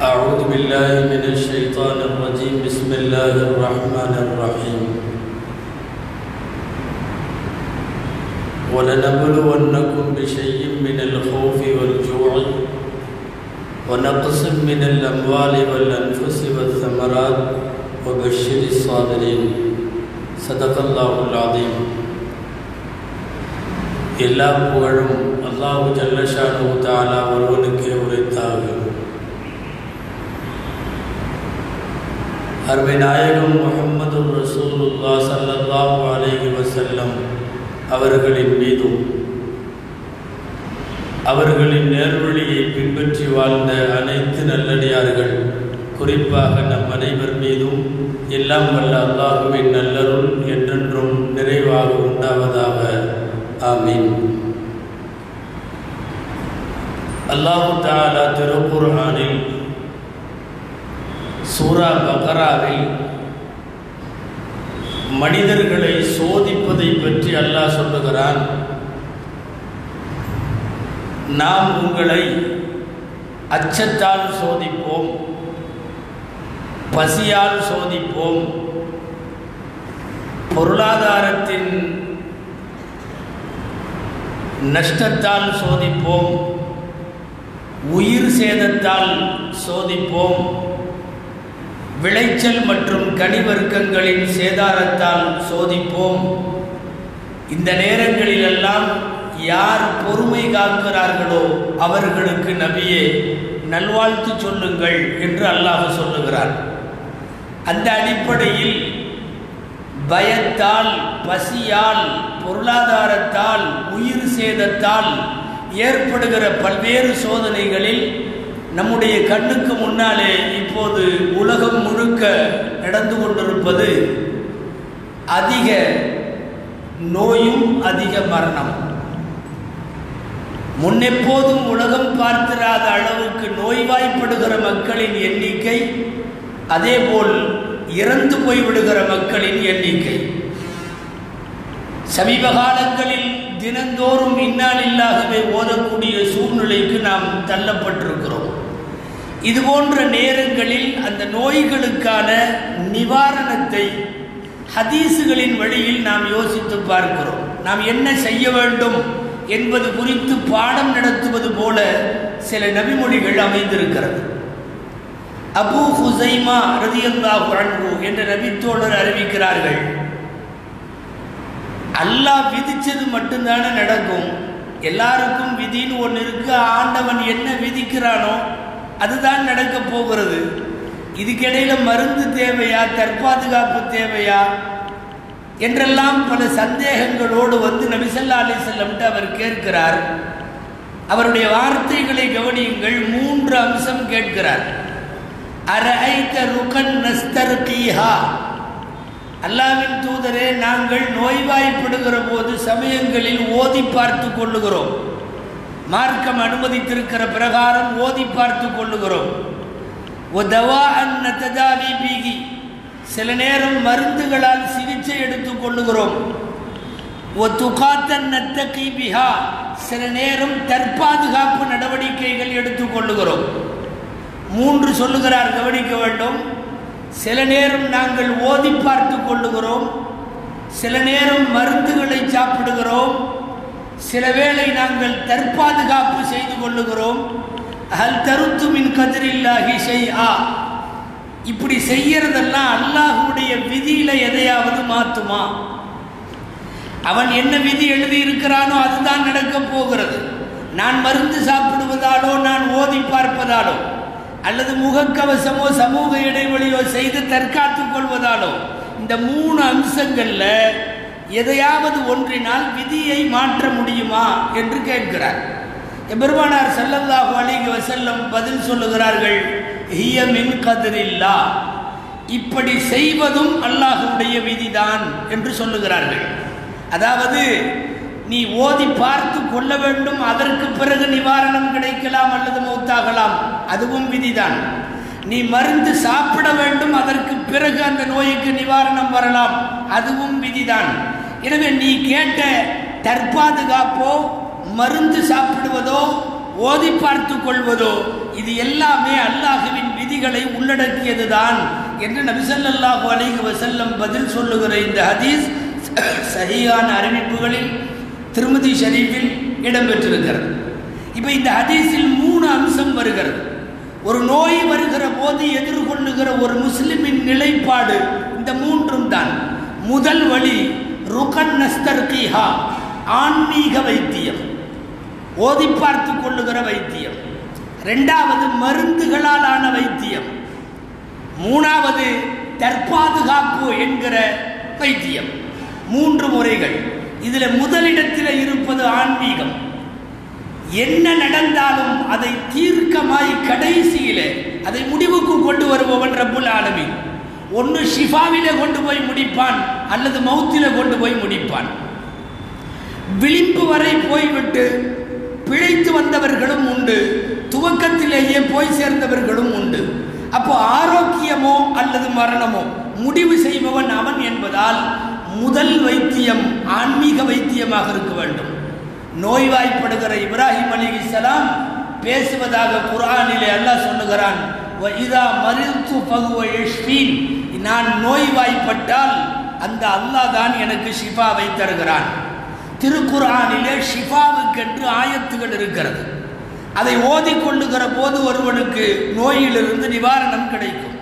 أعوذ بالله من الشيطان الرجيم بسم الله الرحمن الرحيم ولنبلونكم بشيء من الخوف والجوع ونقص من الأموال والأنفس والثمرات وبشر الصابرين صدق الله العظيم எல்லா புகழும் அல்லாஹு ஜல்லஷானு தாலா ஒருவனுக்கே உரைத்தார்கள் அருமை நாயகம் முகமது ரசூலுல்லா சல்லல்லாஹு அலைஹி வசல்லம் அவர்களின் மீதும் அவர்களின் நேர்வழியை பின்பற்றி வாழ்ந்த அனைத்து நல்லடியார்கள் குறிப்பாக நம் அனைவர் மீதும் எல்லாம் வல்ல அல்லாஹுவின் நல்லருள் என்றென்றும் நிறைவாக உண்டாவதாக ஆமீன் அல்லாஹு தாலா திருக்குர்ஆனில் சூரா பகராவில் மனிதர்களை சோதிப்பதை பற்றி அல்லாஹ் சொல்லுகிறான் நாம் உங்களை அச்சத்தால் சோதிப்போம் பசியால் சோதிப்போம் பொருளாதாரத்தின் நஷ்டத்தால் சோதிப்போம் உயிர் சேதத்தால் சோதிப்போம் விளைச்சல் மற்றும் கனிவர்க்கங்களின் சேதாரத்தால் சோதிப்போம் இந்த நேரங்களிலெல்லாம் யார் பொறுமை காக்கிறார்களோ அவர்களுக்கு நபியே நல்வாழ்த்து சொல்லுங்கள் என்று அல்லாஹ் சொல்லுகிறார் அந்த அடிப்படையில் பயத்தால் பசியால் பொருளாதாரத்தால் உயிர் சேதத்தால் ஏற்படுகிற பல்வேறு சோதனைகளில் நம்முடைய கண்ணுக்கு முன்னாலே இப்போது உலகம் முழுக்க நடந்து கொண்டிருப்பது அதிக நோயும் அதிக மரணம் முன்னெப்போதும் உலகம் பார்த்திராத அளவுக்கு நோய்வாய்ப்படுகிற மக்களின் எண்ணிக்கை அதேபோல் இறந்து போய்விடுகிற மக்களின் எண்ணிக்கை சமீப காலங்களில் தினந்தோறும் இன்னாலில்லாகவே ஓதக்கூடிய சூழ்நிலைக்கு நாம் தள்ளப்பட்டிருக்கிறோம் இது போன்ற நேரங்களில் அந்த நோய்களுக்கான நிவாரணத்தை ஹதீஸுகளின் வழியில் நாம் யோசித்து பார்க்கிறோம் நாம் என்ன செய்ய வேண்டும் என்பது குறித்து பாடம் நடத்துவது போல சில நபிமொழிகள் அமைந்திருக்கிறது அபு ஹுசைமா ரதியல்லாஹு அன்பு என்ற நபித்தோழர் அறிவிக்கிறார்கள் அல்லாஹ் விதிச்சது மட்டும்தானே நடக்கும் எல்லாருக்கும் விதின்னு ஒன்று இருக்கு ஆண்டவன் என்ன விதிக்கிறானோ அதுதான் நடக்க போகிறது இதுக்கிடையில மருந்து தேவையா தற்பாதுகாப்பு தேவையா என்றெல்லாம் பல சந்தேகங்களோடு வந்து நபிசல்லா அலி செல்லம்ட்டு அவர் கேட்கிறார் அவருடைய வார்த்தைகளை கவனியுங்கள் மூன்று அம்சம் கேட்கிறார் அரைத்த ருகன் நஸ்தர் கீஹா அல்லாவின் தூதரே நாங்கள் நோய்வாய்ப்படுகிற போது சமயங்களில் ஓதி பார்த்து கொள்ளுகிறோம் மார்க்கம் அனுமதித்திருக்கிற பிரகாரம் ஓதி பார்த்து கொள்ளுகிறோம் பீகி சில நேரம் மருந்துகளால் சிகிச்சை எடுத்துக் கொள்ளுகிறோம் ஒ துகாத்தன் நத்தகி பிஹா சில நேரம் தற்பாதுகாப்பு நடவடிக்கைகள் எடுத்துக் கொள்ளுகிறோம் மூன்று சொல்லுகிறார் கவனிக்க வேண்டும் சில நேரம் நாங்கள் ஓதி பார்த்து கொள்ளுகிறோம் சில நேரம் மருந்துகளை சாப்பிடுகிறோம் சில வேளை நாங்கள் தற்பாதுகாப்பு செய்து கொள்ளுகிறோம் அல் தருத்துமின் கதிரில்லாஹி செய் ஆ இப்படி செய்யறதெல்லாம் அல்லாஹுடைய விதியில எதையாவது மாற்றுமா அவன் என்ன விதி எழுதி இருக்கிறானோ அதுதான் நடக்க போகிறது நான் மருந்து சாப்பிடுவதாலோ நான் ஓதி பார்ப்பதாலோ அல்லது முகக்கவசமோ சமூக இடைவெளியோ செய்து தற்காத்துக் கொள்வதாலோ இந்த மூணு அம்சங்கள்ல எதையாவது ஒன்றினால் விதியை மாற்ற முடியுமா என்று கேட்கிறார் எபெருமானார் செல்லல்லாஹு அலிக வசல்லம் பதில் சொல்லுகிறார்கள் ஹிய மின் கதிரில்லா இப்படி செய்வதும் அல்லாஹுடைய விதிதான் என்று சொல்லுகிறார்கள் அதாவது நீ ஓதி பார்த்து கொள்ள வேண்டும் அதற்கு பிறகு நிவாரணம் கிடைக்கலாம் அல்லது மௌத்தாகலாம் அதுவும் விதிதான் நீ மருந்து சாப்பிட வேண்டும் அதற்கு பிறகு அந்த நோய்க்கு நிவாரணம் வரலாம் அதுவும் விதிதான் எனவே நீ கேட்ட தற்பாதுகாப்போ மருந்து சாப்பிடுவதோ ஓதி பார்த்து கொள்வதோ இது எல்லாமே அல்லாஹுவின் விதிகளை உள்ளடக்கியதுதான் என்று நபிசல்லாஹு அலைஹி வஸல்லம் பதில் சொல்லுகிற இந்த ஹதீஸ் சரியான அறிவிப்புகளில் திருமதி ஷரீஃபில் இடம்பெற்றிருக்கிறது இப்போ இந்த ஹதீஸில் மூணு அம்சம் வருகிறது ஒரு நோய் வருகிற போது எதிர்கொள்ளுகிற ஒரு முஸ்லிமின் நிலைப்பாடு இந்த மூன்றும் தான் முதல் வழி ருகன் நஸ்தர்கிஹா ஆன்மீக வைத்தியம் ஓதி பார்த்து கொள்ளுகிற வைத்தியம் ரெண்டாவது மருந்துகளால் ஆன வைத்தியம் மூணாவது தற்பாதுகாப்பு என்கிற வைத்தியம் மூன்று முறைகள் இதுல முதலிடத்தில் இருப்பது ஆன்மீகம் என்ன நடந்தாலும் அதை தீர்க்கமாய் கடைசியிலே அதை முடிவுக்கு கொண்டு வருபவன் ரப்புல் ஆலமீன் ஒன்று ஷிஃபாவிலே கொண்டு போய் முடிப்பான் அல்லது மௌத்தில கொண்டு போய் முடிப்பான் விளிம்பு வரை போய்விட்டு பிழைத்து வந்தவர்களும் உண்டு துவக்கத்திலேயே போய் சேர்ந்தவர்களும் உண்டு அப்போ ஆரோக்கியமோ அல்லது மரணமோ முடிவு செய்பவன் அவன் என்பதால் முதல் வைத்தியம் ஆன்மீக வைத்தியமாக இருக்க வேண்டும் நோய்வாய்ப்படுகிற இப்ராஹிம் அலி இஸ்லாம் பேசுவதாக குரானிலே அல்லாஹ் சொல்லுகிறான் இதா மறித்து பகுவ யஷ்பீன் நான் நோய்வாய்ப்பட்டால் அந்த அல்லாஹ் தான் எனக்கு ஷிஃபாவை தருகிறான் திருக்குர்ஆனிலே ஷிஃபாவுக்கென்று ஆயத்துகள் இருக்கிறது அதை ஓதிக்கொள்ளுகிற போது ஒருவனுக்கு நோயிலிருந்து நிவாரணம் கிடைக்கும்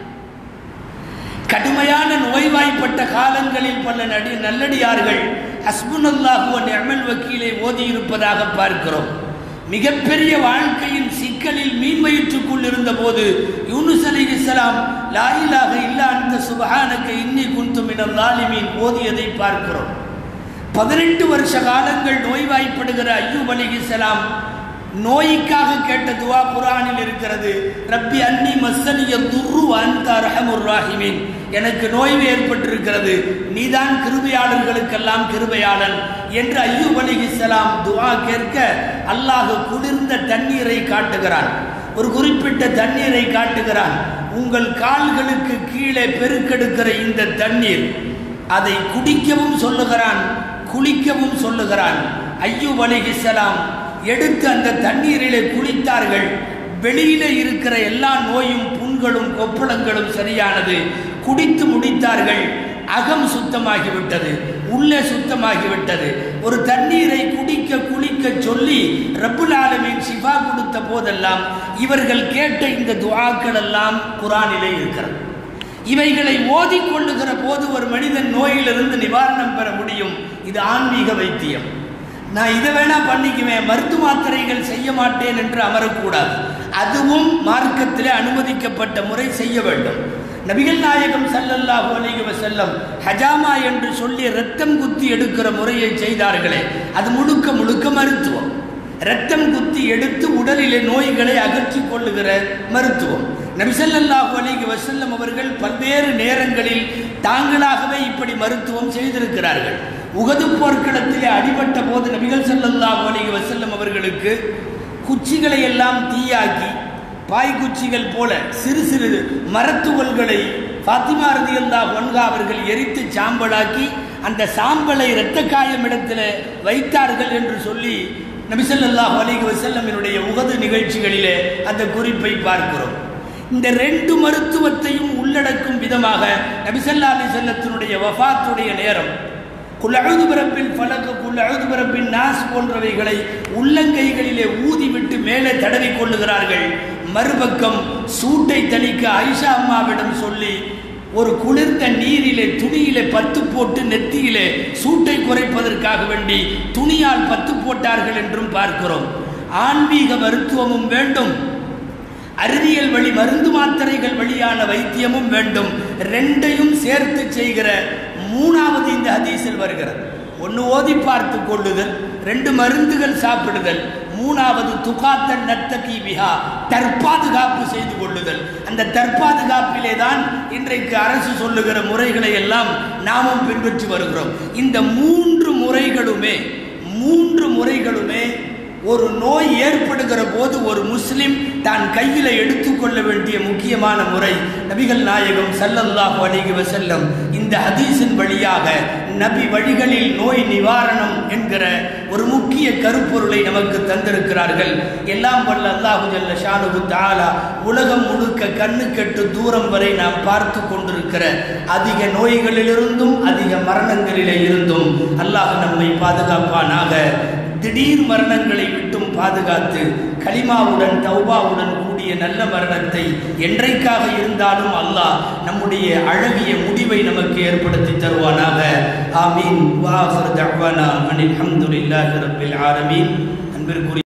கடுமையான நோய்வாய்ப்பட்ட காலங்களில் பல நடி நல்லடியார்கள் ஹஸ்புனல்லாஹுவ நிஅமல் வக்கீலை ஓதியிருப்பதாக பார்க்கிறோம் மிகப்பெரிய வாழ்க்கையின் சிக்கலில் மீன் வயிற்றுக்குள் இருந்தபோது யூனுஸ் அலி இஸ்லாம் லாயிலாக இல்லா அந்த சுபஹானக்க இன்னி குந்து மினல் லாலிமீன் ஓதியதை பார்க்கிறோம் பதினெட்டு வருஷ காலங்கள் நோய்வாய்ப்படுகிற ஐயூப் அலி இஸ்லாம் நோய்க்காக கேட்ட துவா குரானில் இருக்கிறது ரப்பி அன்னி மஸ்ஸனிய துர்ரு அந்த ரஹமுர் ராஹிமீன் எனக்கு நோய் ஏற்பட்டிருக்கிறது நீதான் கிருபையாளர்களுக்கெல்லாம் கிருபையாளன் என்று ஐயூப் அலிஹிஸ்ஸலாம் துவா கேட்க அல்லாஹ் குளிர்ந்த தண்ணீரை காட்டுகிறான் ஒரு குறிப்பிட்ட தண்ணீரை காட்டுகிறான் உங்கள் கால்களுக்கு கீழே பெருக்கெடுக்கிற இந்த தண்ணீர் அதை குடிக்கவும் சொல்லுகிறான் குளிக்கவும் சொல்லுகிறான் ஐயூப் அலிஹிஸ்ஸலாம் எடுத்து அந்த தண்ணீரிலே குளித்தார்கள் வெளியில இருக்கிற எல்லா நோயும் புண்களும் கொப்பளங்களும் சரியானது குடித்து முடித்தார்கள் அகம் சுத்தமாகிவிட்டது உள்ளே சுத்தமாகிவிட்டது ஒரு தண்ணீரை குடிக்க குளிக்க சொல்லி ரப்புல் ஆலமீன் சிஃபா கொடுத்த போதெல்லாம் இவர்கள் கேட்ட இந்த துஆக்கள் எல்லாம் குரானிலே இருக்கிறது இவைகளை ஓதிக்கொள்ளுகிற போது ஒரு மனிதன் நோயிலிருந்து நிவாரணம் பெற முடியும் இது ஆன்மீக வைத்தியம் நான் இதை வேணா பண்ணிக்குவேன் மருந்து மாத்திரைகள் செய்ய மாட்டேன் என்று அமரக்கூடாது அதுவும் மார்க்கத்திலே அனுமதிக்கப்பட்ட முறை செய்ய வேண்டும் நபிகள் நாயகம் ஸல்லல்லாஹு அலைஹி வஸல்லம் ஹஜாமா என்று சொல்லி ரத்தம் குத்தி எடுக்கிற முறையை செய்தார்களே அது முழுக்க முழுக்க மருத்துவம் ரத்தம் குத்தி எடுத்து உடலிலே நோய்களை அகற்றிக் கொள்ளுகிற மருத்துவம் நபிசல்லாஹு அலைஹி வஸல்லம் அவர்கள் பல்வேறு நேரங்களில் தாங்களாகவே இப்படி மருத்துவம் செய்திருக்கிறார்கள் உகது போர்க்களத்திலே அடிபட்ட போது நபிகள் ஸல்லல்லாஹு அலைஹி வஸல்லம் அவர்களுக்கு குச்சிகளை எல்லாம் தீயாக்கி பாய்குச்சிகள் போல சிறு சிறு மரத்துவல்களை ஃபாத்திமா ரதியல்லாஹு அன்ஹா அவர்கள் எரித்து சாம்பலாக்கி அந்த சாம்பலை இரத்த காயம் இடத்துல வைத்தார்கள் என்று சொல்லி நபிசல்லாஹு அலைஹி வஸல்லமினுடைய உகது நிகழ்ச்சிகளிலே அந்த குறிப்பை பார்க்கிறோம் இந்த ரெண்டு மருத்துவத்தையும் உள்ளடக்கும் விதமாக நபிசல்லா அலி செல்லத்தினுடைய வஃபாத்துடைய நேரம் குல்லழுது பிறப்பின் பலக்கு குல்லழுது பிறப்பின் நாஸ் போன்றவைகளை உள்ளங்கைகளிலே ஊதிவிட்டு மேலே தடவி கொள்ளுகிறார்கள் மறுபக்கம் சூட்டை தணிக்க ஐஷா அம்மாவிடம் சொல்லி ஒரு குளிர்ந்த நீரிலே துணியிலே பத்து போட்டு நெத்தியிலே சூட்டை குறைப்பதற்காக வேண்டி துணியால் பத்து போட்டார்கள் என்றும் பார்க்கிறோம் ஆன்மீக மருத்துவமும் வேண்டும் அறிவியல் வழி மருந்து மாத்திரைகள் வழியான வைத்தியமும் வேண்டும் ரெண்டையும் சேர்த்து செய்கிற மூணாவது இந்த ஹதீஸில் வருகிறது ஒன்று ஓதி பார்த்து கொள்ளுதல் ரெண்டு மருந்துகள் சாப்பிடுதல் மூணாவது துகாத்தன் நத்தகி விஹா தற்பாதுகாப்பு செய்து கொள்ளுதல் அந்த தற்பாதுகாப்பிலே தான் இன்றைக்கு அரசு சொல்லுகிற முறைகளை எல்லாம் நாமும் பின்பற்றி வருகிறோம் இந்த மூன்று முறைகளுமே மூன்று முறைகளுமே ஒரு நோய் ஏற்படுகிற போது ஒரு முஸ்லிம் தான் கையில் எடுத்துக்கொள்ள வேண்டிய முக்கியமான முறை நபிகள் நாயகம் ஸல்லல்லாஹு அலைஹி வஸல்லம் இந்த ஹதீஸின் வழியாக நபி வழிகளில் நோய் நிவாரணம் என்கிற ஒரு முக்கிய கருப்பொருளை நமக்கு தந்திருக்கிறார்கள் எல்லாம் வல்ல அல்லாஹு ஜல்ல ஷானுகு தாலா உலகம் முழுக்க கண்ணுக்கெட்டு தூரம் வரை நாம் பார்த்து கொண்டிருக்கிற அதிக நோய்களிலிருந்தும் அதிக மரணங்களிலே இருந்தும் அல்லாஹ் நம்மை பாதுகாப்பானாக திடீர் மரணங்களை விட்டும் பாதுகாத்து கலிமாவுடன் தௌபாவுடன் கூடிய நல்ல மரணத்தை என்றைக்காக இருந்தாலும் அல்லாஹ் நம்முடைய அழகிய முடிவை நமக்கு ஏற்படுத்தி தருவானாக ஆமீன் வாஹர் தஹ்வானா அனில் ஹம்துலில்லாஹி ரப்பில் ஆலமீன் அன்பிற்குரிய